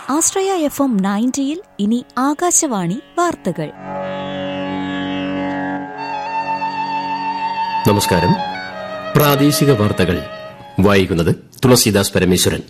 ആശ്രയ F M നയൻറ്റിയിൽ ഇനി ആകാശവാണി വാർത്തകൾ നമസ്കാരം പ്രാദേശിക വാർത്തകൾ വായിക്കുന്നത് തുളസീദാസ് പരമേശ്വരൻ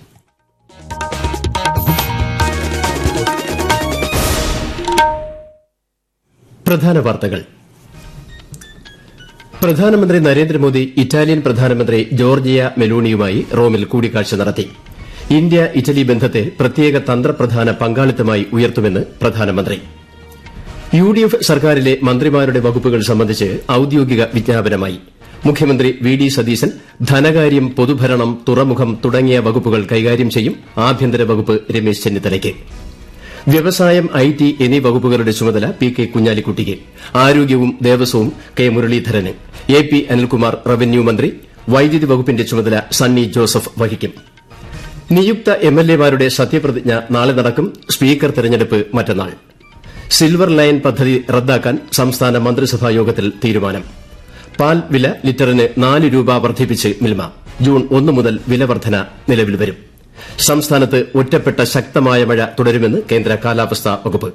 പ്രധാന വാർത്തകൾ പ്രധാനമന്ത്രി നരേന്ദ്രമോദി ഇറ്റാലിയൻ പ്രധാനമന്ത്രി ജോർജിയ മെലൂണിയുമായി റോമിൽ കൂടിക്കാഴ്ച നടത്തി ഇന്ത്യ ഇറ്റലി ബന്ധത്തെ പ്രത്യേക തന്ത്രപ്രധാന പങ്കാളിത്തമായി ഉയർത്തുമെന്ന് പ്രധാനമന്ത്രി യു ഡി എഫ് സർക്കാരിലെ മന്ത്രിമാരുടെ വകുപ്പുകൾ സംബന്ധിച്ച് ഔദ്യോഗിക വിജ്ഞാപനമായി മുഖ്യമന്ത്രി വി ഡി സതീശൻ ധനകാര്യം പൊതുഭരണം തുറമുഖം തുടങ്ങിയ വകുപ്പുകൾ കൈകാര്യം ചെയ്യും ആഭ്യന്തര വകുപ്പ് രമേശ് ചെന്നിത്തലയ്ക്ക് വ്യവസായം ഐ ടി എന്നീ വകുപ്പുകളുടെ ചുമതല പി കെ കുഞ്ഞാലിക്കുട്ടിക്ക് ആരോഗ്യവും ദേവസ്വവും കെ മുരളീധരന് എ പി അനിൽകുമാർ റവന്യൂ മന്ത്രി വൈദ്യുതി വകുപ്പിന്റെ ചുമതല സണ്ണി ജോസഫ് വഹിക്കും നിയുക്ത എംഎൽഎമാരുടെ സത്യപ്രതിജ്ഞ നാളെ നടക്കും സ്പീക്കർ തെരഞ്ഞെടുപ്പ് മറ്റന്നാൾ സിൽവർ ലൈൻ പദ്ധതി റദ്ദാക്കാൻ സംസ്ഥാന മന്ത്രിസഭാ യോഗത്തിൽ തീരുമാനം പാൽ വില ലിറ്ററിന് നാല് രൂപ വർദ്ധിപ്പിച്ച് മിൽമ ജൂൺ ഒന്ന് മുതൽ വില വർധന നിലവിൽ വരും സംസ്ഥാനത്ത് ഒറ്റപ്പെട്ട ശക്തമായ മഴ തുടരുമെന്ന് കേന്ദ്ര കാലാവസ്ഥാ വകുപ്പ്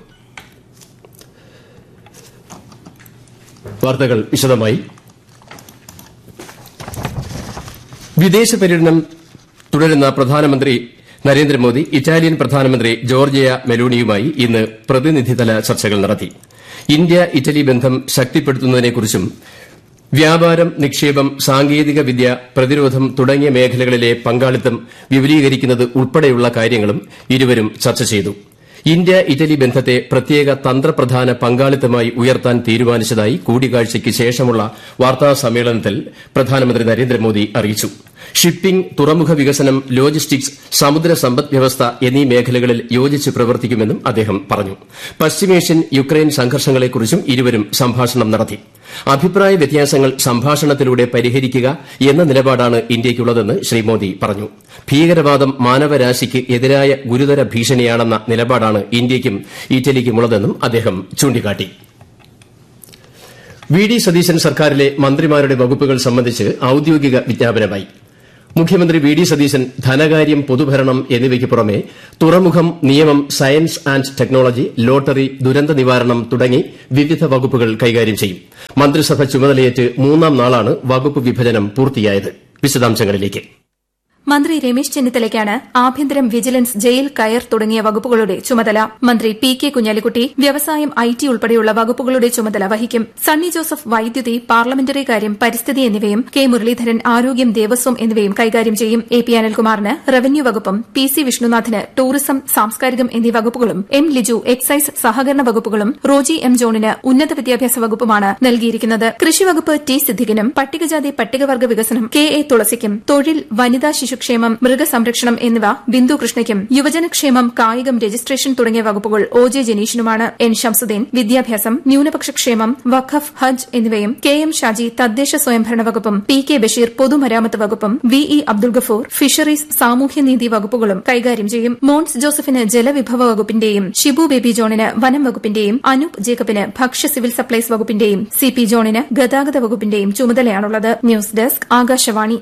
വാർത്തകൾ വിശദമായി വിദേശ പര്യടനം തുടരുന്ന പ്രധാനമന്ത്രി നരേന്ദ്രമോദി ഇറ്റാലിയൻ പ്രധാനമന്ത്രി ജോർജിയ മെലൂണിയുമായി ഇന്ന് പ്രതിനിധിതല ചർച്ചകൾ നടത്തി ഇന്ത്യ ഇറ്റലി ബന്ധം ശക്തിപ്പെടുത്തുന്നതിനെക്കുറിച്ചും വ്യാപാരം നിക്ഷേപം സാങ്കേതിക വിദ്യ പ്രതിരോധം തുടങ്ങിയ മേഖലകളിലെ പങ്കാളിത്തം വിപുലീകരിക്കുന്നത് ഉൾപ്പെടെയുള്ള കാര്യങ്ങളും ഇരുവരും ചർച്ച ചെയ്തു ഇന്ത്യ ഇറ്റലി ബന്ധത്തെ പ്രത്യേക തന്ത്രപ്രധാന പങ്കാളിത്തമായി ഉയർത്താൻ തീരുമാനിച്ചതായി കൂടിക്കാഴ്ചയ്ക്ക് ശേഷമുള്ള വാർത്താ സമ്മേളനത്തിൽ പ്രധാനമന്ത്രി നരേന്ദ്രമോദി അറിയിച്ചു ഷിപ്പിംഗ് തുറമുഖ വികസനം ലോജിസ്റ്റിക്സ് സമുദ്ര സമ്പദ് വ്യവസ്ഥ എന്നീ മേഖലകളിൽ യോജിച്ച് പ്രവർത്തിക്കുമെന്നും അദ്ദേഹം പറഞ്ഞു പശ്ചിമേഷ്യൻ യുക്രൈൻ സംഘർഷങ്ങളെക്കുറിച്ചും ഇരുവരും സംഭാഷണം നടത്തി അഭിപ്രായ വ്യത്യാസങ്ങൾ സംഭാഷണത്തിലൂടെ പരിഹരിക്കുക എന്ന നിലപാടാണ് ഇന്ത്യയ്ക്കുള്ളതെന്ന് ശ്രീ മോദി പറഞ്ഞു ഭീകരവാദം മാനവരാശിക്ക് എതിരായ ഗുരുതര ഭീഷണിയാണെന്ന നിലപാടാണ് ഇന്ത്യയ്ക്കും ഇറ്റലിക്കുമുള്ളതെന്നും അദ്ദേഹം ചൂണ്ടിക്കാട്ടി വി ഡി സതീശൻ സർക്കാരിലെ മന്ത്രിമാരുടെ വകുപ്പുകൾ സംബന്ധിച്ച് ഔദ്യോഗിക വിജ്ഞാപനമായി മുഖ്യമന്ത്രി വി ഡി സതീശൻ ധനകാര്യം പൊതുഭരണം എന്നിവയ്ക്ക് പുറമെ തുറമുഖം നിയമം സയൻസ് ആന്റ് ടെക്നോളജി ലോട്ടറി ദുരന്ത നിവാരണം തുടങ്ങി വിവിധ വകുപ്പുകൾ കൈകാര്യം ചെയ്യും മന്ത്രിസഭ ചുമതലയേറ്റ് മൂന്നാം നാളാണ് വകുപ്പ് വിഭജനം പൂർത്തിയായത് വിശദാംശങ്ങളിലേക്ക് മന്ത്രി രമേശ് ചെന്നിത്തലയ്ക്കാണ് ആഭ്യന്തരം വിജിലൻസ് ജയിൽ കയർ തുടങ്ങിയ വകുപ്പുകളുടെ ചുമതല മന്ത്രി പി കെ കുഞ്ഞാലിക്കുട്ടി വ്യവസായം ഐ ടി ഉൾപ്പെടെയുള്ള വകുപ്പുകളുടെ ചുമതല വഹിക്കും സണ്ണി ജോസഫ് വൈദ്യുതി പാർലമെന്ററി കാര്യം പരിസ്ഥിതി എന്നിവയും കെ മുരളീധരൻ ആരോഗ്യം ദേവസ്വം എന്നിവയും കൈകാര്യം ചെയ്യും എ പി അനിൽകുമാറിന് റവന്യൂ വകുപ്പും പി സി വിഷ്ണുനാഥിന് ടൂറിസം സാംസ്കാരികം എന്നീ വകുപ്പുകളും എം ലിജു എക്സൈസ് സഹകരണ വകുപ്പുകളും റോജി എം ജോണിന് ഉന്നത വിദ്യാഭ്യാസ വകുപ്പുമാണ് നൽകിയിരിക്കുന്നത് കൃഷി വകുപ്പ് ടി സിദ്ദിഖിനും പട്ടികജാതി പട്ടികവർഗ വികസനം കെ എ തുളസിക്കും തൊഴിൽ വനിതാ ശിശുക്ഷേമം മൃഗസംരക്ഷണം എന്നിവ ബിന്ദു കൃഷ്ണയ്ക്കും യുവജനക്ഷേമം കായികം രജിസ്ട്രേഷൻ തുടങ്ങിയ വകുപ്പുകൾ ഒ ജെ ജനീഷിനുമാണ് എൻ ഷംസുദ്ദീൻ വിദ്യാഭ്യാസം ന്യൂനപക്ഷ ക്ഷേമം വഖഫ് ഹജ്ജ് എന്നിവയും കെ എം ഷാജി തദ്ദേശ സ്വയംഭരണ വകുപ്പും പി കെ ബഷീർ പൊതുമരാമത്ത് വകുപ്പും V E Abdul Gafoor fisheries സാമൂഹ്യനീതി വകുപ്പുകളും കൈകാര്യം ചെയ്യും മോൺസ് ജോസഫിന് ജലവിഭവ വകുപ്പിന്റെയും ഷിബു ബേബി ജോണിന് വനം വകുപ്പിന്റെയും അനൂപ് ജേക്കബിന് ഭക്ഷ്യ സിവിൽ സപ്ലൈസ് വകുപ്പിന്റെയും സി പി ജോണിന് ഗതാഗത വകുപ്പിന്റെയും ചുമതലയാണുള്ളത് ന്യൂസ് ഡെസ്ക് ആകാശവാണി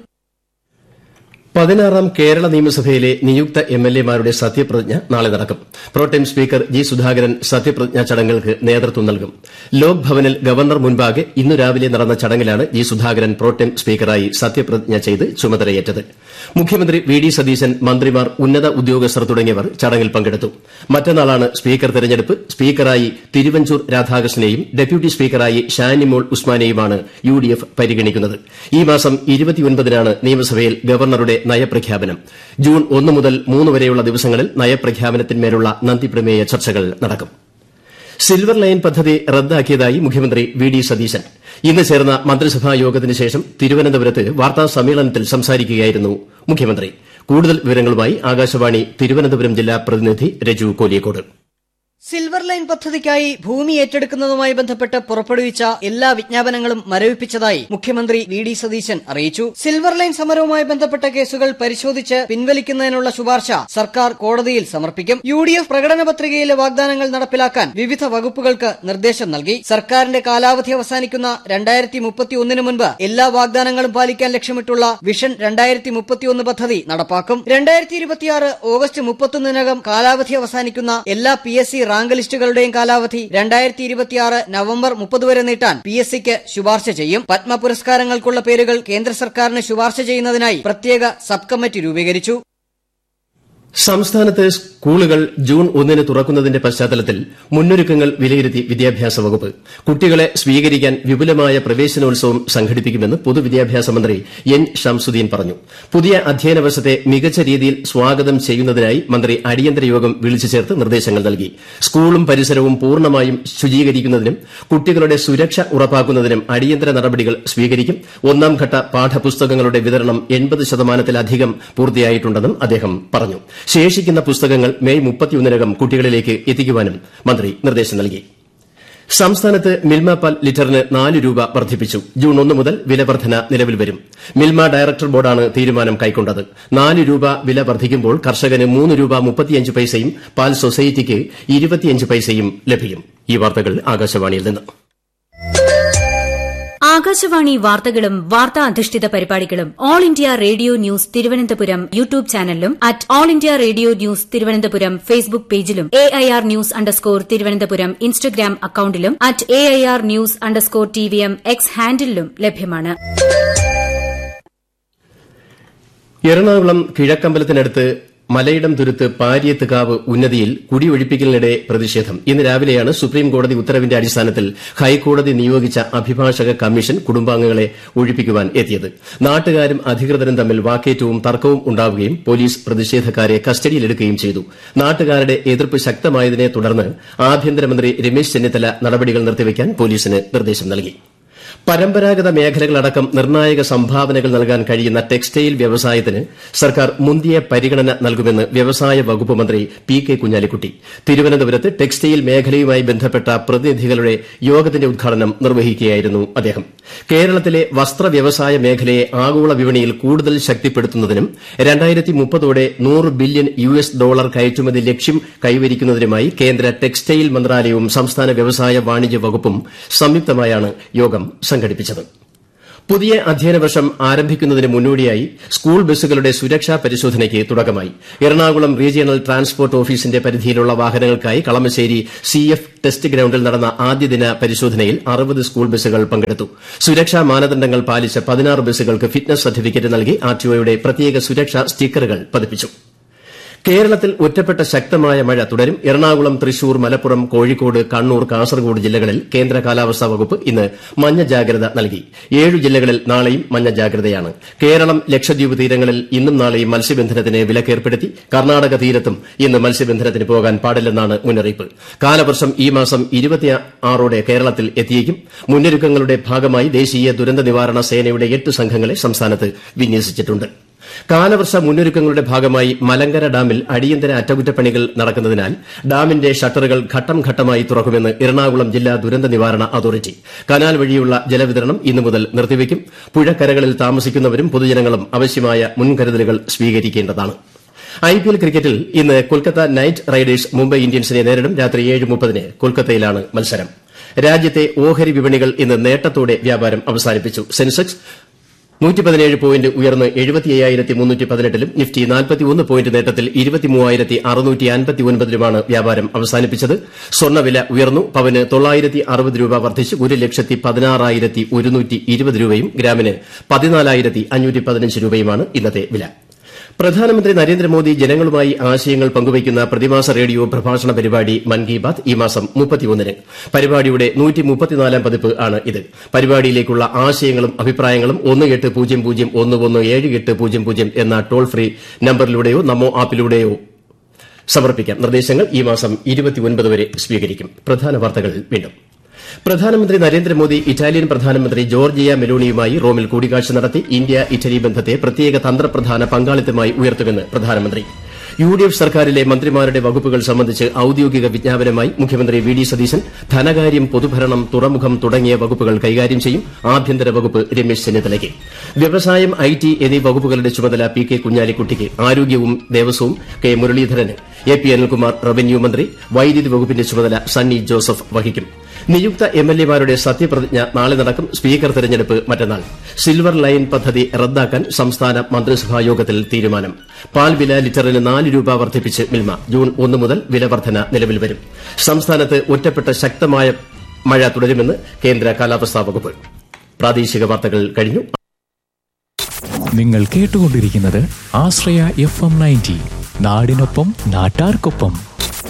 പതിനാറാം കേരള നിയമസഭയിലെ നിയുക്ത എംഎൽഎമാരുടെ സത്യപ്രതിജ്ഞ നാളെ നടക്കും പ്രോട്ടേം സ്പീക്കർ ജി സുധാകരൻ സത്യപ്രതിജ്ഞാ ചടങ്ങുകൾക്ക് നേതൃത്വം നൽകും ലോക് ഭവനിൽ ഗവർണർ മുൻപാകെ ഇന്നു രാവിലെ നടന്ന ചടങ്ങിലാണ് ജി സുധാകരൻ പ്രോട്ടേം സ്പീക്കറായി സത്യപ്രതിജ്ഞ ചെയ്ത് ചുമതലയേറ്റത് മുഖ്യമന്ത്രി വി ഡി സതീശൻ മന്ത്രിമാർ ഉന്നത ഉദ്യോഗസ്ഥർ തുടങ്ങിയവർ ചടങ്ങിൽ പങ്കെടുത്തു മറ്റന്നാളാണ് സ്പീക്കർ തെരഞ്ഞെടുപ്പ് സ്പീക്കറായി തിരുവഞ്ചൂർ രാധാകൃഷ്ണനെയും ഡെപ്യൂട്ടി സ്പീക്കറായി ഷാനിമോൾ ഉസ്മാനെയുമാണ് യു ഡി എഫ് പരിഗണിക്കുന്നത് ഈ മാസം ഇരുപത്തിയൊൻപതിനാണ് നിയമസഭയിൽ ഗവർണറുടെ നയപ്രഖ്യാപനം ജൂൺ ഒന്ന് മുതൽ മൂന്ന് വരെയുള്ള ദിവസങ്ങളിൽ നയപ്രഖ്യാപനത്തിന്മേലുള്ള നന്ദിപ്രമേയ ചർച്ചകൾ നടക്കും സിൽവർ ലൈൻ പദ്ധതി റദ്ദാക്കിയതായി മുഖ്യമന്ത്രി വി ഡി സതീശൻ ഇന്ന് ചേർന്ന മന്ത്രിസഭാ യോഗത്തിന് ശേഷം തിരുവനന്തപുരത്ത് വാർത്താ സമ്മേളനത്തിൽ സംസാരിക്കുകയായിരുന്നു മുഖ്യമന്ത്രി കൂടുതൽ വിവരങ്ങളുമായി ആകാശവാണി തിരുവനന്തപുരം ജില്ലാ പ്രതിനിധി രജു കോലിയക്കോട് സിൽവർ ലൈൻ പദ്ധതിക്കായി ഭൂമി ഏറ്റെടുക്കുന്നതുമായി ബന്ധപ്പെട്ട് പുറപ്പെടുവിച്ച എല്ലാ വിജ്ഞാപനങ്ങളും മരവിപ്പിച്ചതായി മുഖ്യമന്ത്രി വി ഡി സതീശൻ അറിയിച്ചു സിൽവർ ലൈൻ സമരവുമായി ബന്ധപ്പെട്ട കേസുകൾ പരിശോധിച്ച് പിൻവലിക്കുന്നതിനുള്ള ശുപാർശ സർക്കാർ കോടതിയിൽ സമർപ്പിക്കും യു ഡി എഫ് പ്രകടന പത്രികയിലെ വാഗ്ദാനങ്ങൾ നടപ്പിലാക്കാൻ വിവിധ വകുപ്പുകൾക്ക് നിർദ്ദേശം നൽകി സർക്കാരിന്റെ കാലാവധി അവസാനിക്കുന്ന രണ്ടായിരത്തി മുപ്പത്തിയൊന്നിന് മുൻപ് എല്ലാ വാഗ്ദാനങ്ങളും പാലിക്കാൻ ലക്ഷ്യമിട്ടുള്ള വിഷൻ രണ്ടായിരത്തി മുപ്പത്തിയൊന്ന് പദ്ധതി നടപ്പാക്കും രണ്ടായിരത്തി ഇരുപത്തിയാറ് ഓഗസ്റ്റ് മുപ്പത്തൊന്നിനകം കാലാവധി അവസാനിക്കുന്ന എല്ലാ പി എസ് സി റാങ്ക് ലിസ്റ്റുകളുടെയും കാലാവധി രണ്ടായിരത്തി ഇരുപത്തിയാറ് നവംബർ മുപ്പത് വരെ നീട്ടാൻ പി എസ് സിക്ക് ശുപാർശ ചെയ്യും പത്മ പുരസ്കാരങ്ങൾക്കുള്ള പേരുകൾ കേന്ദ്ര സർക്കാരിന് ശുപാർശ ചെയ്യുന്നതിനായി പ്രത്യേക സബ് കമ്മിറ്റി രൂപീകരിച്ചു സംസ്ഥാനത്ത് സ്കൂളുകൾ ജൂൺ ഒന്നിന് തുറക്കുന്നതിന്റെ പശ്ചാത്തലത്തിൽ മുന്നൊരുക്കങ്ങൾ വിലയിരുത്തി വിദ്യാഭ്യാസ വകുപ്പ് കുട്ടികളെ സ്വീകരിക്കാൻ വിപുലമായ പ്രവേശനോത്സവം സംഘടിപ്പിക്കുമെന്ന് പൊതുവിദ്യാഭ്യാസ മന്ത്രി എൻ ഷംസുദ്ദീൻ പറഞ്ഞു പുതിയ അധ്യയന വർഷത്തെ മികച്ച രീതിയിൽ സ്വാഗതം ചെയ്യുന്നതിനായി മന്ത്രി അടിയന്തര യോഗം വിളിച്ചു ചേർത്ത് നിർദ്ദേശങ്ങൾ നൽകി സ്കൂളും പരിസരവും പൂർണ്ണമായും ശുചീകരിക്കുന്നതിനും കുട്ടികളുടെ സുരക്ഷ ഉറപ്പാക്കുന്നതിനും അടിയന്തര നടപടികൾ സ്വീകരിക്കും ഒന്നാം ഘട്ട പാഠപുസ്തകങ്ങളുടെ വിതരണം എൺപത് ശതമാനത്തിലധികം പൂർത്തിയായിട്ടുണ്ടെന്നും അദ്ദേഹം പറഞ്ഞു ശേഷിക്കുന്ന പുസ്തകങ്ങൾ മെയ് മുപ്പത്തിയൊന്നിനകം കുട്ടികളിലേക്ക് എത്തിക്കുവാനും മന്ത്രി നിർദ്ദേശം നൽകി സംസ്ഥാനത്ത് മിൽമ പാൽ ലിറ്ററിന് നാല് രൂപ വർദ്ധിപ്പിച്ചു ജൂൺ ഒന്ന് മുതൽ വില വർധന നിലവിൽ വരും മിൽമ ഡയറക്ടർ ബോർഡാണ് തീരുമാനം കൈക്കൊണ്ടത് നാല് രൂപ വില വർദ്ധിക്കുമ്പോൾ കർഷകന് മൂന്ന് രൂപ മുപ്പത്തിയഞ്ച് പൈസയും പാൽ സൊസൈറ്റിക്ക് ഇരുപത്തിയഞ്ച് പൈസയും ലഭിക്കും ഈ വാർത്തകൾ ആകാശവാണിയിൽ നിന്ന് ആകാശവാണി വാർത്തകളും വാർത്താ അധിഷ്ഠിത പരിപാടികളും All India Radio news Thiruvananthapuram YouTube ചാനലിലും at All India Radio news Thiruvananthapuram Facebook പേജിലും A I R news underscore Thiruvananthapuram Instagram അക്കൌണ്ടിലും at A I R news underscore T V M X ഹാൻഡിലും ലഭ്യമാണ് എറണാകുളം കിഴക്കമ്പലത്തിനടുത്ത് മലയിടം തുരുത്ത് പാരിയത്തുകാവ് ഉന്നതിയിൽ കുടിയൊഴിപ്പിക്കലിനിടെ പ്രതിഷേധം ഇന്ന് രാവിലെയാണ് സുപ്രീംകോടതി ഉത്തരവിന്റെ അടിസ്ഥാനത്തിൽ ഹൈക്കോടതി നിയോഗിച്ച അഭിഭാഷക കമ്മീഷൻ കുടുംബാംഗങ്ങളെ ഒഴിപ്പിക്കുവാൻ എത്തിയത് നാട്ടുകാരും അധികൃതരും തമ്മിൽ വാക്കേറ്റവും തർക്കവും ഉണ്ടാവുകയും പോലീസ് പ്രതിഷേധക്കാരെ കസ്റ്റഡിയിലെടുക്കുകയും ചെയ്തു നാട്ടുകാരുടെ എതിർപ്പ് ശക്തമായതിനെ തുടർന്ന് ആഭ്യന്തരമന്ത്രി രമേശ് ചെന്നിത്തല നടപടികൾ നിർത്തിവെക്കാൻ പോലീസിന് നിർദ്ദേശം നൽകി പരമ്പരാഗത മേഖലകളടക്കം നിർണായക സംഭാവനകൾ നൽകാൻ കഴിയുന്ന ടെക്സ്റ്റൈൽ വ്യവസായത്തിന് സർക്കാർ മുന്തിയ പരിഗണന നൽകുമെന്ന് വ്യവസായ വകുപ്പ് മന്ത്രി പി കെ കുഞ്ഞാലിക്കുട്ടി തിരുവനന്തപുരത്ത് ടെക്സ്റ്റൈൽ മേഖലയുമായി ബന്ധപ്പെട്ട പ്രതിനിധികളുടെ യോഗത്തിന്റെ ഉദ്ഘാടനം നിർവഹിക്കുകയായിരുന്നു അദ്ദേഹം കേരളത്തിലെ വസ്ത്ര വ്യവസായ മേഖലയെ ആഗോള വിപണിയിൽ കൂടുതൽ ശക്തിപ്പെടുത്തുന്നതിനും രണ്ടായിരത്തി മുപ്പതോടെ നൂറ് ബില്യൺ യു എസ് ഡോളർ കയറ്റുമതി ലക്ഷ്യം കൈവരിക്കുന്നതിനുമായി കേന്ദ്ര ടെക്സ്റ്റൈൽ മന്ത്രാലയവും സംസ്ഥാന വ്യവസായ വാണിജ്യ വകുപ്പും സംയുക്തമായാണ് യോഗം സംഘടിപ്പിച്ചത് പുതിയ അധ്യയന വർഷം ആരംഭിക്കുന്നതിന് മുന്നോടിയായി സ്കൂൾ ബസ്സുകളുടെ സുരക്ഷാ പരിശോധനയ്ക്ക് തുടക്കമായി എറണാകുളം റീജിയണൽ ട്രാൻസ്പോർട്ട് ഓഫീസിന്റെ പരിധിയിലുള്ള വാഹനങ്ങൾക്കായി കളമശ്ശേരി സി എഫ് ടെസ്റ്റ് ഗ്രൌണ്ടിൽ നടന്ന ആദ്യദിന പരിശോധനയിൽ അറുപത് സ്കൂൾ ബസ്സുകൾ പങ്കെടുത്തു സുരക്ഷാ മാനദണ്ഡങ്ങൾ പാലിച്ച പതിനാറ് ബസ്സുകൾക്ക് ഫിറ്റ്നസ് സർട്ടിഫിക്കറ്റ് നൽകി ആർടിഒയുടെ പ്രത്യേക സുരക്ഷാ സ്റ്റിക്കറുകൾ പതിപ്പിച്ചു കേരളത്തിൽ ഒറ്റപ്പെട്ട ശക്തമായ മഴ തുടരും എറണാകുളം തൃശൂർ മലപ്പുറം കോഴിക്കോട് കണ്ണൂർ കാസർഗോഡ് ജില്ലകളിൽ കേന്ദ്ര കാലാവസ്ഥാ വകുപ്പ് ഇന്ന് മഞ്ഞ ജാഗ്രത നൽകി ഏഴു ജില്ലകളിൽ നാളെയും മഞ്ഞ ജാഗ്രതയാണ് കേരളം ലക്ഷദ്വീപ് തീരങ്ങളിൽ ഇന്നും നാളെയും മത്സ്യബന്ധനത്തിന് വിലക്കേർപ്പെടുത്തി കർണാടക തീരത്തും ഇന്ന് മത്സ്യബന്ധനത്തിന് പോകാൻ പാടില്ലെന്നാണ് മുന്നറിയിപ്പ് കാലവർഷം ഈ മാസം ഇരുപത്തിയാറോടെ കേരളത്തിൽ എത്തിയേക്കും മുന്നൊരുക്കങ്ങളുടെ ഭാഗമായി ദേശീയ ദുരന്ത നിവാരണ സേനയുടെ എട്ട് സംഘങ്ങളെ സംസ്ഥാനത്ത് വിന്യസിച്ചിട്ടുണ്ട് കാലവർഷ മുന്നൊരുക്കങ്ങളുടെ ഭാഗമായി മലങ്കര ഡാമിൽ അടിയന്തര അറ്റകുറ്റപ്പണികൾ നടക്കുന്നതിനാൽ ഡാമിന്റെ ഷട്ടറുകൾ ഘട്ടം ഘട്ടമായി തുറക്കുമെന്ന് എറണാകുളം ജില്ലാ ദുരന്ത നിവാരണ അതോറിറ്റി കനാൽ വഴിയുള്ള ജലവിതരണം ഇന്നു മുതൽ നിർത്തിവയ്ക്കും പുഴക്കരകളിൽ താമസിക്കുന്നവരും പൊതുജനങ്ങളും ആവശ്യമായ മുൻകരുതലുകൾ സ്വീകരിക്കേണ്ടതാണ് ഐപിഎൽ ക്രിക്കറ്റിൽ ഇന്ന് കൊൽക്കത്ത നൈറ്റ് റൈഡേഴ്സ് മുംബൈ ഇന്ത്യൻസിനെ നേരിടും രാത്രി ഏഴ് മുപ്പതിന് കൊൽക്കത്തയിലാണ് മത്സരം രാജ്യത്തെ ഓഹരി വിപണികൾ ഇന്ന് നേട്ടത്തോടെ വ്യാപാരം അവസാനിപ്പിച്ചു സെൻസെക്സ് നൂറ്റി പതിനേഴ് പോയിന്റ് ഉയർന്ന് എഴുപത്തിയ്യായിരത്തി മുന്നൂറ്റി പതിനെട്ടിലും നിഫ്റ്റി നാൽപ്പത്തിയൊന്ന് പോയിന്റ് നേട്ടത്തിൽ ഇരുപത്തിമൂവായിരത്തി അറുന്നൂറ്റി അൻപത്തിയൊൻപതിലുമാണ് വ്യാപാരം അവസാനിപ്പിച്ചത് സ്വർണ്ണവില ഉയർന്നു പവന് തൊള്ളായിരത്തി അറുപത് രൂപ വർദ്ധിച്ച് ഒരു ലക്ഷത്തി പതിനാറായിരത്തി ഒരുന്നൂറ്റി ഇരുപത് രൂപയും ഗ്രാമിന് പതിനാലായിരത്തി അഞ്ഞൂറ്റി പതിനഞ്ച് രൂപയുമാണ് ഇന്നത്തെ വില പ്രധാനമന്ത്രി നരേന്ദ്രമോദി ജനങ്ങളുമായി ആശയങ്ങൾ പങ്കുവയ്ക്കുന്ന പ്രതിമാസ റേഡിയോ പ്രഭാഷണ പരിപാടി മൻ കി ബാത് ഈ മാസം മുപ്പത്തിയൊന്നിന് പരിപാടിയുടെ നൂറ്റിമുപ്പത്തിനാലാം പതിപ്പ് ആണ് ഇത് പരിപാടിയിലേക്കുള്ള ആശയങ്ങളും അഭിപ്രായങ്ങളും ഒന്ന് എട്ട് പൂജ്യം പൂജ്യം ഒന്ന് ഒന്ന് ഏഴ് എട്ട് പൂജ്യം പൂജ്യം എന്ന ടോൾ ഫ്രീ നമ്പറിലൂടെയോ നമോ ആപ്പിലൂടെയോ സമർപ്പിക്കാം നിർദ്ദേശങ്ങൾ ഈ മാസം ഇരുപത്തിയൊൻപത് വരെ സ്വീകരിക്കും പ്രധാന വാർത്തകൾ വീണ്ടും പ്രധാനമന്ത്രി നരേന്ദ്രമോദി ഇറ്റാലിയൻ പ്രധാനമന്ത്രി ജോർജിയ മെലോണിയുമായി റോമിൽ കൂടിക്കാഴ്ച നടത്തി ഇന്ത്യ ഇറ്റലി ബന്ധത്തെ പ്രത്യേക തന്ത്രപ്രധാന പങ്കാളിത്തമായി ഉയർത്തുമെന്ന് പ്രധാനമന്ത്രി യു ഡി എഫ് സർക്കാരിലെ മന്ത്രിമാരുടെ വകുപ്പുകൾ സംബന്ധിച്ച് ഔദ്യോഗിക വിജ്ഞാപനമായി മുഖ്യമന്ത്രി വി ഡി സതീശൻ ധനകാര്യം പൊതുഭരണം തുറമുഖം തുടങ്ങിയ വകുപ്പുകൾ കൈകാര്യം ചെയ്യും ആഭ്യന്തര വകുപ്പ് രമേശ് ചെന്നിത്തലയ്ക്ക് വ്യവസായം ഐ ടി എന്നീ വകുപ്പുകളുടെ ചുമതല പി കെ കുഞ്ഞാലിക്കുട്ടിക്ക് ആരോഗ്യവും ദേവസ്വവും കെ മുരളീധരന് എ പി അനിൽകുമാർ റവന്യൂ മന്ത്രി വൈദ്യുതി വകുപ്പിന്റെ ചുമതല സണ്ണി ജോസഫ് വഹിക്കും നിയുക്ത എം എൽ എമാരുടെ സത്യപ്രതിജ്ഞ നാളെ നടക്കും സ്പീക്കർ തെരഞ്ഞെടുപ്പ് മറ്റന്നാൾ സിൽവർ ലൈൻ പദ്ധതി റദ്ദാക്കാൻ സംസ്ഥാന മന്ത്രിസഭാ യോഗത്തിൽ തീരുമാനം പാൽ വില ലിറ്ററിന് നാല് രൂപ വർദ്ധിപ്പിച്ച് മിൽമ ജൂൺ ഒന്ന് മുതൽ വില വർധന നിലവിൽ വരും സംസ്ഥാനത്ത് ഒറ്റപ്പെട്ട ശക്തമായ മഴ തുടരുമെന്ന് കേന്ദ്ര കാലാവസ്ഥാ വകുപ്പ് പ്രാദേശിക വാർത്തകൾ കഴിഞ്ഞു നിങ്ങൾ കേട്ടുകൊണ്ടിരിക്കുന്നത് ആശ്രയ എഫ് എം നയൻറ്റി നാടിനൊപ്പം നാട്ടാർക്കൊപ്പം